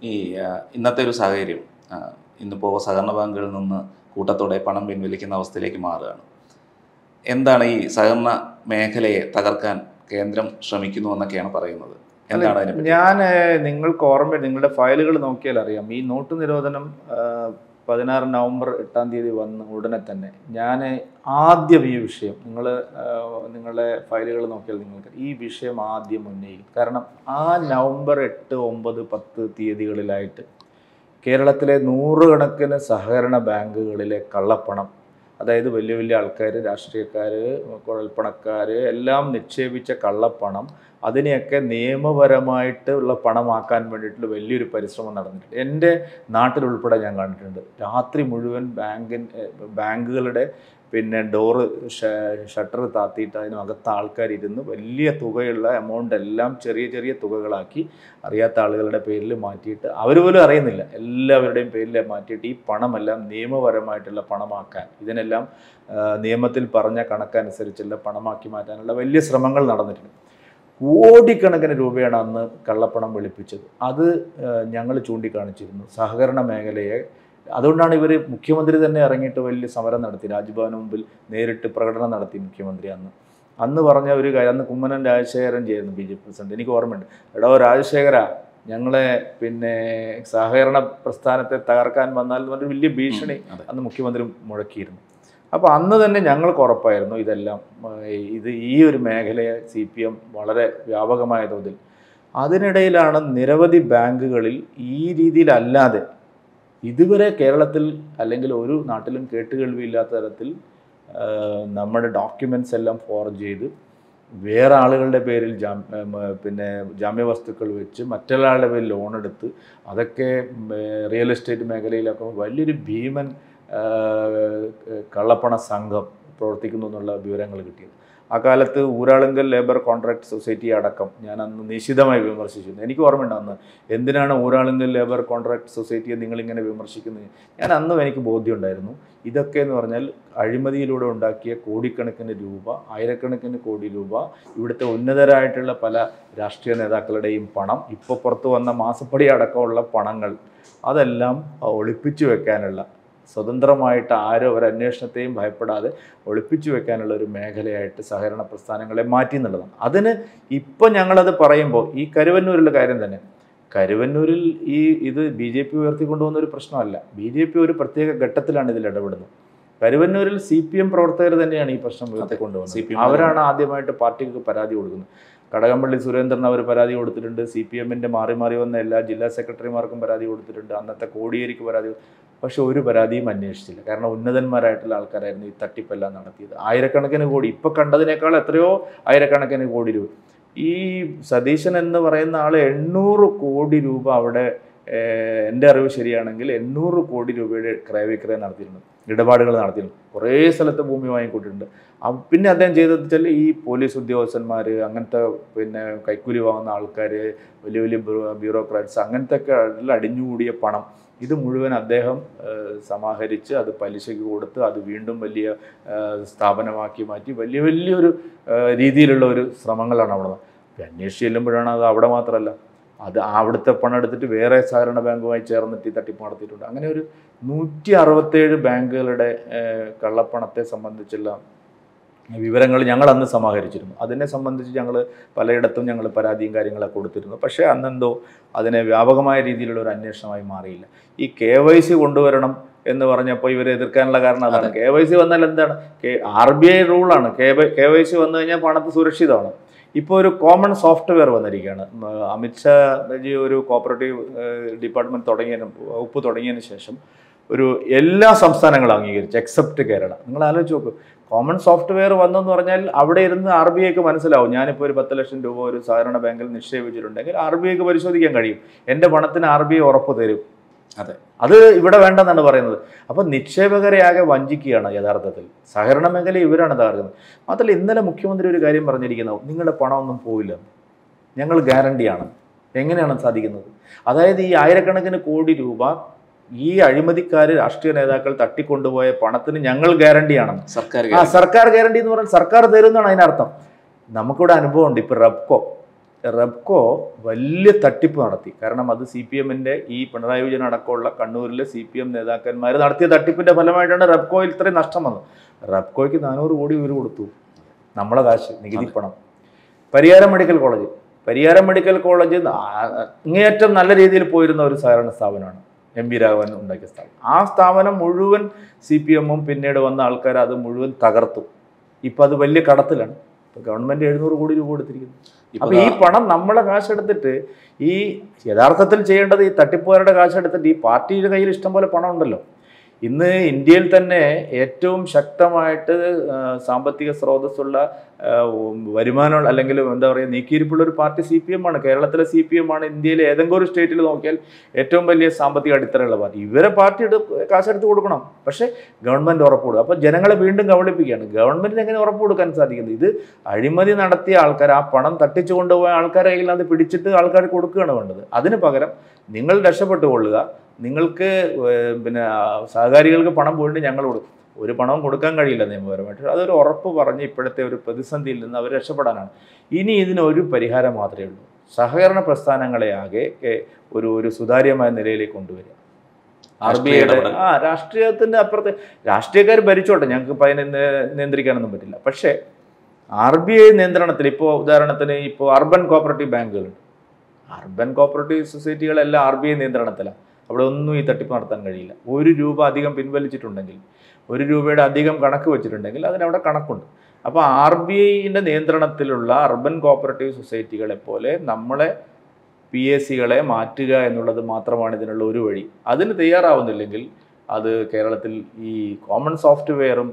ഈ ആ, ഇന്നത്തെ ഒരു സാഹചര്യം ആ, ഇന്നിപ്പോൾ സഹകരണ ബാങ്കുകളിൽ നിന്ന് കൂട്ടത്തോടെ പണം പിൻവലിക്കുന്ന അവസ്ഥയിലേക്ക് മാറുകയാണ് എന്താണ് ഈ സഹകരണ മേഖലയെ തകർക്കാൻ കേന്ദ്രം ശ്രമിക്കുന്നു എന്നൊക്കെയാണ് പറയുന്നത് എന്താണ് അതിനെ ഞാൻ നിങ്ങൾക്ക് ഓർമ്മ നിങ്ങളുടെ ഫയലുകൾ നോക്കിയാൽ അറിയാം ഈ നോട്ട് നിരോധനം ആ, പതിനാറ് നവംബർ എട്ടാം തീയതി വന്ന ഉടനെ തന്നെ ഞാൻ ആദ്യം ഈ വിഷയം നിങ്ങൾ നിങ്ങളുടെ ഫയലുകൾ നോക്കിയാൽ നിങ്ങൾക്ക് ഈ വിഷയം ആദ്യം ഉന്നയിക്കും കാരണം ആ നവംബർ എട്ട് ഒമ്പത് പത്ത് തീയതികളിലായിട്ട് കേരളത്തിലെ നൂറുകണക്കിന് സഹകരണ ബാങ്കുകളിലെ കള്ളപ്പണം അതായത് വലിയ വലിയ ആൾക്കാർ രാഷ്ട്രീയക്കാർ കുഴൽപ്പണക്കാർ എല്ലാം നിക്ഷേപിച്ച കള്ളപ്പണം അതിനെയൊക്കെ നിയമപരമായിട്ട് ഉള്ള പണമാക്കാൻ വേണ്ടിയിട്ടുള്ള വലിയൊരു പരിശ്രമം നടന്നിട്ടുണ്ട് എൻ്റെ നാട്ടിലുൾപ്പെടെ ഞാൻ കണ്ടിട്ടുണ്ട് രാത്രി മുഴുവൻ ബാങ്കിൻ ബാങ്കുകളുടെ പിന്നെ ഡോറ് ഷട്ടർ താത്തിയിട്ട് അതിനകത്ത് ആൾക്കാരിരുന്ന് വലിയ തുകയുള്ള എമൗണ്ട് എല്ലാം ചെറിയ ചെറിയ തുകകളാക്കി അറിയാത്ത ആളുകളുടെ പേരിൽ മാറ്റിയിട്ട് അവർ പോലും അറിയുന്നില്ല എല്ലാവരുടെയും പേരിൽ മാറ്റിയിട്ട് ഈ പണമെല്ലാം നിയമപരമായിട്ടുള്ള പണമാക്കാൻ ഇതിനെല്ലാം ആ, നിയമത്തിൽ പറഞ്ഞ കണക്കനുസരിച്ചുള്ള പണമാക്കി മാറ്റാനുള്ള വലിയ ശ്രമങ്ങൾ നടന്നിട്ടുണ്ട് കോടിക്കണക്കിന് രൂപയാണ് അന്ന് കള്ളപ്പണം വെളുപ്പിച്ചത് അത് ഞങ്ങൾ ചൂണ്ടിക്കാണിച്ചിരുന്നു സഹകരണ മേഖലയെ അതുകൊണ്ടാണ് ഇവർ മുഖ്യമന്ത്രി തന്നെ ഇറങ്ങിയിട്ട് വലിയ സമരം നടത്തി രാജ്ഭവന് മുമ്പിൽ നേരിട്ട് പ്രകടനം നടത്തി മുഖ്യമന്ത്രി അന്ന് അന്ന് പറഞ്ഞ ഒരു കാര്യം അന്ന് കുമ്മനം രാജശേഖരൻ ചെയ്യുന്നു ബി ജെ പി പ്രസിഡന്റ് എനിക്ക് ഓർമ്മയുണ്ട് എടോ രാജശേഖര ഞങ്ങളെ പിന്നെ സഹകരണ പ്രസ്ഥാനത്തെ തകർക്കാൻ വന്നാൽ എന്ന് പറഞ്ഞൊരു വലിയ ഭീഷണി അതെ. അന്ന് മുഖ്യമന്ത്രി മുഴക്കിയിരുന്നു അപ്പോൾ അന്ന് തന്നെ ഞങ്ങൾക്ക് ഉറപ്പായിരുന്നു ഇതെല്ലാം ആ, ഇത് ഈ ഒരു മേഖലയെ സി പി എം വളരെ വ്യാപകമായ തോതിൽ അതിനിടയിലാണ് നിരവധി ബാങ്കുകളിൽ ഈ രീതിയിലല്ലാതെ ഇതുവരെ കേരളത്തിൽ അല്ലെങ്കിൽ ഒരു നാട്ടിലും കേട്ടുകേൾവിയില്ലാത്ത തരത്തിൽ ആ, നമ്മുടെ ഡോക്യുമെൻറ്റ്സ് എല്ലാം ഫോർജ് ചെയ്ത് വേറെ ആളുകളുടെ പേരിൽ ജാം ഉം, പിന്നെ ജാമ്യവസ്തുക്കൾ വെച്ച് മറ്റൊരാളുടെ പേരിൽ ലോൺ എടുത്ത് അതൊക്കെ റിയൽ എസ്റ്റേറ്റ് മേഖലയിലൊക്കെ വലിയൊരു ഭീമൻ ആ, കള്ളപ്പണ സംഘം പ്രവർത്തിക്കുന്നു എന്നുള്ള വിവരങ്ങൾ കിട്ടിയത് ആ കാലത്ത് ഊരാളുങ്കൽ ലേബർ കോൺട്രാക്ട് സൊസൈറ്റി അടക്കം ഞാൻ അന്ന് നിശിതമായി വിമർശിച്ചിരുന്നു എനിക്ക് ഓർമ്മയുണ്ട് അന്ന് എന്തിനാണ് ഊരാളുങ്കൽ ലേബർ കോൺട്രാക്ട് സൊസൈറ്റിയെ നിങ്ങളിങ്ങനെ വിമർശിക്കുന്നത് ഞാൻ അന്നും എനിക്ക് ബോധ്യമുണ്ടായിരുന്നു ഇതൊക്കെ എന്ന് പറഞ്ഞാൽ അഴിമതിയിലൂടെ ഉണ്ടാക്കിയ കോടിക്കണക്കിന് രൂപ ആയിരക്കണക്കിന് കോടി രൂപ ഇവിടുത്തെ ഉന്നതരായിട്ടുള്ള പല രാഷ്ട്രീയ നേതാക്കളുടെയും പണം ഇപ്പോൾ പുറത്തു വന്ന മാസപ്പടി അടക്കമുള്ള പണങ്ങൾ അതെല്ലാം ഒളിപ്പിച്ചു വെക്കാനുള്ള സ്വതന്ത്രമായിട്ട് ആരും ഒരു അന്വേഷണത്തെയും ഭയപ്പെടാതെ ഒളിപ്പിച്ചു വെക്കാനുള്ള ഒരു മേഖലയായിട്ട് സഹകരണ പ്രസ്ഥാനങ്ങളെ മാറ്റി എന്നുള്ളതാണ് അതിന് ഇപ്പം ഞങ്ങളത് പറയുമ്പോൾ ഈ കരുവന്നൂരിലെ കാര്യം തന്നെ കരുവന്നൂരിൽ ഈ ഇത് ബി ജെ പി ഉയർത്തിക്കൊണ്ടുവന്ന ഒരു പ്രശ്നമല്ല ബി ജെ പി ഒരു പ്രത്യേക ഘട്ടത്തിലാണ് ഇതിൽ ഇടപെടുന്നത് കരുവന്നൂരിൽ സി പി എം പ്രവർത്തകർ തന്നെയാണ് ഈ പ്രശ്നം ഉയർത്തിക്കൊണ്ടുവന്നത് CPM അവരാണ് ആദ്യമായിട്ട് പാർട്ടിക്ക് പരാതി കൊടുക്കുന്നത് കടകംപള്ളി സുരേന്ദ്രൻ അവർ പരാതി കൊടുത്തിട്ടുണ്ട് സി പി എമ്മിൻ്റെ മാറി മാറി വന്ന എല്ലാ ജില്ലാ സെക്രട്ടറിമാർക്കും പരാതി കൊടുത്തിട്ടുണ്ട് അന്നത്തെ കോടിയേരിക്ക് പരാതി കൊടു- പക്ഷെ ഒരു പരാതിയും അന്വേഷിച്ചില്ല കാരണം ഉന്നതന്മാരായിട്ടുള്ള ആൾക്കാരായിരുന്നു ഈ തട്ടിപ്പെല്ലാം നടത്തിയത് ആയിരക്കണക്കിന് കോടി ഇപ്പൊ കണ്ടതിനേക്കാൾ എത്രയോ ആയിരക്കണക്കിന് കോടി രൂപ ഈ സതീശൻ എന്ന് പറയുന്ന ആൾ എണ്ണൂറ് കോടി രൂപ അവിടെ ഏഹ്, എൻ്റെ അറിവ് ശരിയാണെങ്കിൽ എണ്ണൂറ് കോടി രൂപയുടെ ക്രയവിക്രയം നടത്തിയിട്ടുണ്ട് ഇടപാടുകൾ നടത്തിയിട്ടുണ്ട് കുറേ സ്ഥലത്ത് ഭൂമി വാങ്ങിക്കൊണ്ടിട്ടുണ്ട് അ- പിന്നെ അദ്ദേഹം ചെയ്തത് വെച്ചാൽ ഈ പോലീസ് ഉദ്യോഗസ്ഥന്മാർ അങ്ങനത്തെ പിന്നെ കൈക്കൂലി വാങ്ങുന്ന ആൾക്കാർ വലിയ വലിയ ബ്യൂറോ- ബ്യൂറോക്രാറ്റ്സ് അങ്ങനത്തെ ഒക്കെ അതിൽ അടിഞ്ഞുകൂടിയ പണം ഇത് മുഴുവൻ അദ്ദേഹം ഏഹ്, സമാഹരിച്ച് അത് പലിശയ്ക്ക് കൊടുത്ത് അത് വീണ്ടും വലിയ ഏഹ്, സ്ഥാപനമാക്കി മാറ്റി വലിയ വലിയൊരു ഏഹ്, രീതിയിലുള്ള ഒരു ശ്രമങ്ങളാണ് അവിടെ നടന്നത്. അന്വേഷിച്ച് ചെല്ലുമ്പോഴാണ് അത് അവിടെ മാത്രമല്ല അത് അവിടുത്തെ പണം എടുത്തിട്ട് വേറെ സഹകരണ ബാങ്കുമായി ചേർന്നിട്ട് ഈ തട്ടിപ്പ് നടത്തിയിട്ടുണ്ട് അങ്ങനെ ഒരു നൂറ്റി അറുപത്തേഴ് ബാങ്കുകളുടെ ഏഹ്, കള്ളപ്പണത്തെ സംബന്ധിച്ചുള്ള വിവരങ്ങൾ ഞങ്ങൾ അന്ന് സമാഹരിച്ചിരുന്നു അതിനെ സംബന്ധിച്ച് ഞങ്ങൾ പലയിടത്തും ഞങ്ങൾ പരാതിയും കാര്യങ്ങളൊക്കെ കൊടുത്തിരുന്നു പക്ഷേ അന്നെന്തോ അതിനെ വ്യാപകമായ രീതിയിലുള്ള ഒരു അന്വേഷണമായി മാറിയില്ല ഈ കെ വൈ സി കൊണ്ടുവരണം എന്ന് പറഞ്ഞപ്പോൾ ഇവർ എതിർക്കാനുള്ള കാരണം അതാണ് കെ വൈ സി വന്നാൽ എന്താണ് കെ ആർ ബി ഐ റൂളാണ് K Y K Y C വന്നു കഴിഞ്ഞാൽ പണത്ത് സുരക്ഷിതമാണ് ഇപ്പോൾ ഒരു കോമൺ സോഫ്റ്റ്വെയർ വന്നിരിക്കുകയാണ് ഉം, അമിത്ഷാ ജി ഒരു കോപ്പറേറ്റീവ് ഡിപ്പാർട്ട്മെന്റ് തുടങ്ങിയതിന് വകുപ്പ് തുടങ്ങിയതിന് ശേഷം ഒരു എല്ലാ സംസ്ഥാനങ്ങളും അംഗീകരിച്ചു എക്സെപ്റ്റ് കേരള നിങ്ങൾ ആലോചിച്ച് നോക്കൂ കോമൺ സോഫ്റ്റ്വെയർ വന്നെന്ന് പറഞ്ഞാൽ അവിടെ ഇരുന്ന് ആർ ബി ഐക്ക് മനസ്സിലാവും ഞാനിപ്പോൾ ഒരു പത്ത് ലക്ഷം രൂപ ഒരു സഹകരണ ബാങ്കിൽ നിക്ഷേപിച്ചിട്ടുണ്ടെങ്കിൽ ആർ ബി ഐക്ക് പരിശോധിക്കാൻ കഴിയും എൻ്റെ പണത്തിന് ആർ ബി ഐ ഉറപ്പ് തരും അതെ. അത് ഇവിടെ വേണ്ടെന്നാണ് പറയുന്നത് അപ്പം നിക്ഷേപകരെ ആകെ വഞ്ചിക്കുകയാണ് യഥാർത്ഥത്തിൽ സഹകരണ മേഖല ഇവരാണ് തകർക്കുന്നത് മാത്രമല്ല ഇന്നലെ മുഖ്യമന്ത്രി ഒരു കാര്യം പറഞ്ഞിരിക്കുന്നത് നിങ്ങളുടെ പണമൊന്നും പോയില്ല ഞങ്ങൾ ഗ്യാരണ്ടിയാണ് എങ്ങനെയാണ് സാധിക്കുന്നത് അതായത് ഈ ആയിരക്കണക്കിന് കോടി രൂപ ഈ അഴിമതിക്കാർ രാഷ്ട്രീയ നേതാക്കൾ തട്ടിക്കൊണ്ടുപോയ പണത്തിന് ഞങ്ങൾ ഗ്യാരണ്ടിയാണ് സർക്കാർ ആ സർക്കാർ ഗ്യാരണ്ടി എന്ന് പറഞ്ഞാൽ സർക്കാർ തരുന്നതാണ് അതിനർത്ഥം നമുക്കിവിടെ അനുഭവമുണ്ട് ഇപ്പൊ റബ്കോ റെപ്കോ വലിയ തട്ടിപ്പ് നടത്തി കാരണം അത് സി പി എമ്മിൻ്റെ ഈ പിണറായി വിജയൻ അടക്കമുള്ള കണ്ണൂരിലെ സി പി എം നേതാക്കന്മാർ നടത്തിയ തട്ടിപ്പിൻ്റെ ഫലമായിട്ടാണ് റെപ്കോയിൽ ഇത്രയും നഷ്ടം വന്നത് റെപ്കോയ്ക്ക് നാനൂറ് കോടി ഇവർ കൊടുത്തു നമ്മളെ കാശ് നികുതി പണം Pariyaram medical college Pariyaram medical college ആ- അങ്ങേയറ്റം നല്ല രീതിയിൽ പോയിരുന്ന ഒരു സഹകരണ സ്ഥാപനമാണ് എം വി രാഘവൻ ഉണ്ടാക്കിയ സ്ഥാപനം ആ സ്ഥാപനം മുഴുവൻ സി പി എമ്മും പിന്നീട് വന്ന ആൾക്കാർ അത് മുഴുവൻ തകർത്തു ഇപ്പം അത് വലിയ കടത്തിലാണ് ഇപ്പം ഗവൺമെൻറ് എഴുന്നൂറ് കോടി രൂപ കൊടുത്തിരിക്കുന്നു ഇപ്പൊ അപ്പൊ ഈ പണം നമ്മളെ കാശെടുത്തിട്ട് ഈ യഥാർത്ഥത്തിൽ ചെയ്യേണ്ടത് ഈ തട്ടിപ്പുകാരുടെ കാശെടുത്തിട്ട് ഈ പാർട്ടിയുടെ കയ്യിൽ ഇഷ്ടം പോലെ പണം ഉണ്ടല്ലോ ഇന്ന് ഇന്ത്യയിൽ തന്നെ ഏറ്റവും ശക്തമായിട്ട് ആ, സാമ്പത്തിക സ്രോതസ്സുള്ള ആ, വരുമാനമുള്ള അല്ലെങ്കിൽ എന്താ പറയുക നീക്കിയിരിപ്പുള്ള ഒരു പാർട്ടി സി പി എം ആണ് കേരളത്തിലെ സി പി എം ആണ് ഇന്ത്യയിലെ ഏതെങ്കിലും ഒരു സ്റ്റേറ്റിൽ നോക്കിയാൽ ഏറ്റവും വലിയ സാമ്പത്തിക അടിത്തറയുള്ള പാർട്ടി ഇവരെ പാർട്ടി എടു കാശെടുത്ത് കൊടുക്കണം പക്ഷേ ഗവൺമെൻറ് ഉറപ്പ് കൊടുക്കും അപ്പോൾ ജനങ്ങളെ വീണ്ടും കബളിപ്പിക്കുകയാണ് ഗവൺമെൻറ്റിന് എങ്ങനെ ഉറപ്പ് കൊടുക്കാൻ സാധിക്കുന്നത് ഇത് അഴിമതി നടത്തിയ ആൾക്കാർ ആ പണം തട്ടിച്ചു കൊണ്ടുപോയ ആൾക്കാരെ കയ്യിൽ അത് പിടിച്ചിട്ട് ആൾക്കാർ കൊടുക്കുകയാണ് വേണ്ടത് അതിന് പകരം നിങ്ങൾ രക്ഷപ്പെട്ടു കൊള്ളുക നിങ്ങൾക്ക് ഏർ പിന്നെ ആ, സഹകാരികൾക്ക് പണം പോയിട്ട് ഞങ്ങൾ കൊടുക്കും ഒരു പണവും കൊടുക്കാൻ കഴിയില്ല നിയമപരമായിട്ട് അതൊരു ഉറപ്പ് പറഞ്ഞ് ഇപ്പോഴത്തെ ഒരു പ്രതിസന്ധിയിൽ നിന്ന് അവർ രക്ഷപ്പെടാനാണ് ഇനി ഇതിന് ഒരു പരിഹാരം മാത്രമേ ഉള്ളൂ സഹകരണ പ്രസ്ഥാനങ്ങളെ ആകെ ഏ, ഒരു ഒരു സുതാര്യമായ നിലയിലേക്ക് കൊണ്ടുവരിക ആർ ബി രാഷ്ട്രീയ ഐയുടെ ഇടപെടൽ. ആ രാഷ്ട്രീയത്തിന്റെ അപ്പുറത്ത് രാഷ്ട്രീയക്കാർ ഭരിച്ചോട്ടെ ഞങ്ങൾക്ക് ഇപ്പം അതിനെ നേ- നിയന്ത്രിക്കാനൊന്നും പറ്റില്ല പക്ഷേ ആർ ബി ഐ നിയന്ത്രണത്തിൽ ഇപ്പോൾ ഉദാഹരണത്തിന് ഇപ്പോൾ അർബൻ കോപ്പറേറ്റീവ് ബാങ്കുകളുണ്ട് അർബൻ കോപ്പറേറ്റീവ് സൊസൈറ്റികളെല്ലാം ആർ ബി ഐ നിയന്ത്രണത്തിലാണ് അവിടെ ഒന്നും ഈ തട്ടിപ്പ് നടത്താൻ കഴിയില്ല ഒരു രൂപ അധികം പിൻവലിച്ചിട്ടുണ്ടെങ്കിൽ ഒരു രൂപയുടെ അധികം കണക്ക് വെച്ചിട്ടുണ്ടെങ്കിൽ അതിനവിടെ കണക്കുണ്ട് അപ്പോൾ ആർ ബി ഐൻ്റെ നിയന്ത്രണത്തിലുള്ള അർബൻ കോപ്പറേറ്റീവ് സൊസൈറ്റികളെ പോലെ നമ്മളെ പി എസ് സികളെ മാറ്റുക എന്നുള്ളത് മാത്രമാണ് ഇതിനുള്ള ഒരു വഴി അതിന് തയ്യാറാവുന്നില്ലെങ്കിൽ അത് കേരളത്തിൽ ഈ കോമൺ സോഫ്റ്റ്വെയറും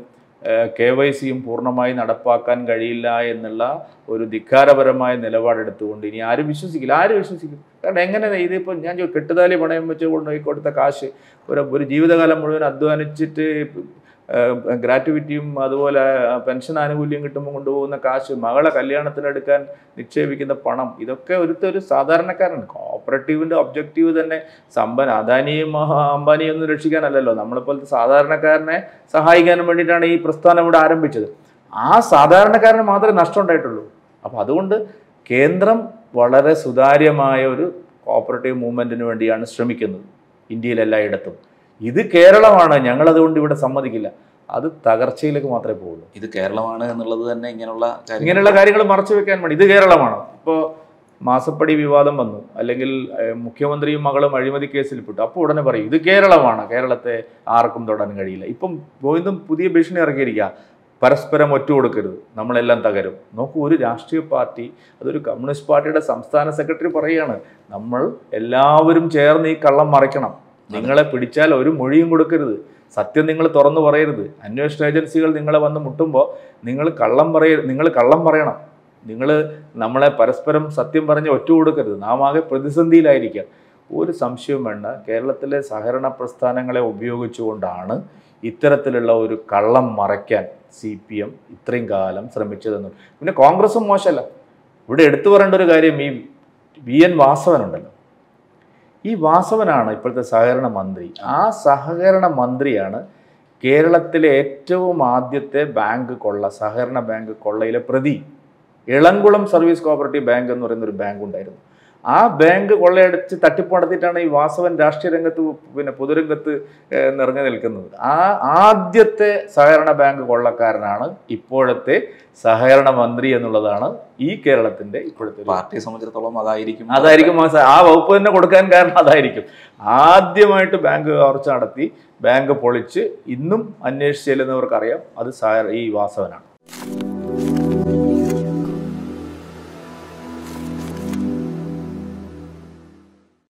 കെ വൈ സിയും പൂർണ്ണമായി നടപ്പാക്കാൻ കഴിയില്ല എന്നുള്ള ഒരു ധിക്കാരപരമായ നിലപാടെടുത്തുകൊണ്ട് ഇനി ആരും വിശ്വസിക്കില്ല ആരും വിശ്വസിക്കും കാരണം എങ്ങനെ ഇതിപ്പോൾ ഞാൻ ചോ- കെട്ടുതാലി പണയം വെച്ച് കൊണ്ടുപോയി കൊടുത്ത കാശ് ഒരു ഒരു ജീവിതകാലം മുഴുവൻ അധ്വാനിച്ചിട്ട് ഗ്രാറ്റുവിറ്റിയും അതുപോലെ പെൻഷൻ ആനുകൂല്യം കിട്ടുമ്പോൾ കൊണ്ടുപോകുന്ന കാശ് മകളെ കല്യാണത്തിനെടുക്കാൻ നിക്ഷേപിക്കുന്ന പണം ഇതൊക്കെ ഒരുത്ത ഒരു സാധാരണക്കാരൻ കോപ്പറേറ്റീവിൻ്റെ ഒബ്ജക്റ്റീവ് തന്നെ സമ്പന്ന അദാനിയും മഹാ- അംബാനിയും ഒന്നും രക്ഷിക്കാനല്ലല്ലോ നമ്മളെപ്പോലത്തെ സാധാരണക്കാരനെ സഹായിക്കാനും വേണ്ടിയിട്ടാണ് ഈ പ്രസ്ഥാനം ഇവിടെ ആരംഭിച്ചത് ആ സാധാരണക്കാരന് മാത്രമേ നഷ്ടം ഉണ്ടായിട്ടുള്ളൂ അപ്പോൾ അതുകൊണ്ട് കേന്ദ്രം വളരെ സുതാര്യമായ ഒരു കോപ്പറേറ്റീവ് മൂവ്മെൻറ്റിന് വേണ്ടിയാണ് ശ്രമിക്കുന്നത് ഇന്ത്യയിൽ എല്ലായിടത്തും ഇത് കേരളമാണ് ഞങ്ങളതുകൊണ്ട് ഇവിടെ സമ്മതിക്കില്ല അത് തകർച്ചയിലേക്ക് മാത്രമേ പോകുള്ളൂ ഇത് കേരളമാണ് എന്നുള്ളത് തന്നെ ഇങ്ങനെയുള്ള കാര്യങ്ങൾ ഇങ്ങനെയുള്ള കാര്യങ്ങൾ മറച്ചു വെക്കാൻ വേണ്ടി ഇത് കേരളമാണ് ഇപ്പോൾ മാസപ്പടി വിവാദം വന്നു അല്ലെങ്കിൽ ഏഹ്, മുഖ്യമന്ത്രിയും മകളും അഴിമതി കേസിൽ പെട്ടു അപ്പോൾ ഉടനെ പറയും ഇത് കേരളമാണ് കേരളത്തെ ആർക്കും തൊടാൻ കഴിയില്ല ഇപ്പം വീണ്ടും പുതിയ ഭീഷണി ഇറക്കിയിരിക്കുക പരസ്പരം ഒറ്റ കൊടുക്കരുത് നമ്മളെല്ലാം തകരും നോക്കൂ ഒരു രാഷ്ട്രീയ പാർട്ടി അതൊരു കമ്മ്യൂണിസ്റ്റ് പാർട്ടിയുടെ സംസ്ഥാന സെക്രട്ടറി പറയുകയാണ് നമ്മൾ എല്ലാവരും ചേർന്ന് ഈ കള്ളം മറയ്ക്കണം നിങ്ങളെ പിടിച്ചാൽ ഒരു മൊഴിയും കൊടുക്കരുത് സത്യം നിങ്ങൾ തുറന്നു പറയരുത് അന്വേഷണ ഏജൻസികൾ നിങ്ങളെ വന്ന് മുട്ടുമ്പോൾ നിങ്ങൾ കള്ളം പറയ നിങ്ങൾ കള്ളം പറയണം നിങ്ങൾ നമ്മളെ പരസ്പരം സത്യം പറഞ്ഞ് ഒറ്റ കൊടുക്കരുത് നാം ആകെ പ്രതിസന്ധിയിലായിരിക്കാം ഒരു സംശയവും വേണ്ട കേരളത്തിലെ സഹകരണ പ്രസ്ഥാനങ്ങളെ ഉപയോഗിച്ചുകൊണ്ടാണ് ഇത്തരത്തിലുള്ള ഒരു കള്ളം മറയ്ക്കാൻ സി പി എം ഇത്രയും കാലം ശ്രമിച്ചതെന്നും പിന്നെ കോൺഗ്രസും മോശമല്ല ഇവിടെ എടുത്തു പറയേണ്ട ഒരു കാര്യം ഈ വി എൻ വാസവനുണ്ടല്ലോ ഈ വാസവനാണ് ഇപ്പോഴത്തെ സഹകരണ മന്ത്രി ആ സഹകരണ മന്ത്രിയാണ് കേരളത്തിലെ ഏറ്റവും ആദ്യത്തെ ബാങ്ക് കൊള്ള സഹകരണ ബാങ്ക് കൊള്ളയിലെ പ്രതി ഇളംകുളം സർവീസ് കോപ്പറേറ്റീവ് ബാങ്ക് എന്ന് പറയുന്ന ഒരു ബാങ്ക് ഉണ്ടായിരുന്നു ആ ബാങ്ക് കൊള്ളയടിച്ച് തട്ടിപ്പ് നടത്തിയിട്ടാണ് ഈ വാസവൻ രാഷ്ട്രീയ രംഗത്ത് പിന്നെ പൊതുരംഗത്ത് ഏഹ്, നിറഞ്ഞു നിൽക്കുന്നത് ആ ആദ്യത്തെ സഹകരണ ബാങ്ക് കൊള്ളക്കാരനാണ് ഇപ്പോഴത്തെ സഹകരണ മന്ത്രി എന്നുള്ളതാണ് ഈ കേരളത്തിന്റെ ഇപ്പോഴത്തെ ഒരു പാർട്ടിയെ സംബന്ധിച്ചിടത്തോളം അതായിരിക്കും അതായിരിക്കും ആ സ- ആ വകുപ്പ് തന്നെ കൊടുക്കാൻ കാരണം അതായിരിക്കും ആദ്യമായിട്ട് ബാങ്ക് കവർച്ച നടത്തി ബാങ്ക് പൊളിച്ച് ഇന്നും അന്വേഷിച്ച് ചെല്ലുന്നവർക്കറിയാം അത് സാ- ഈ വാസവനാണ്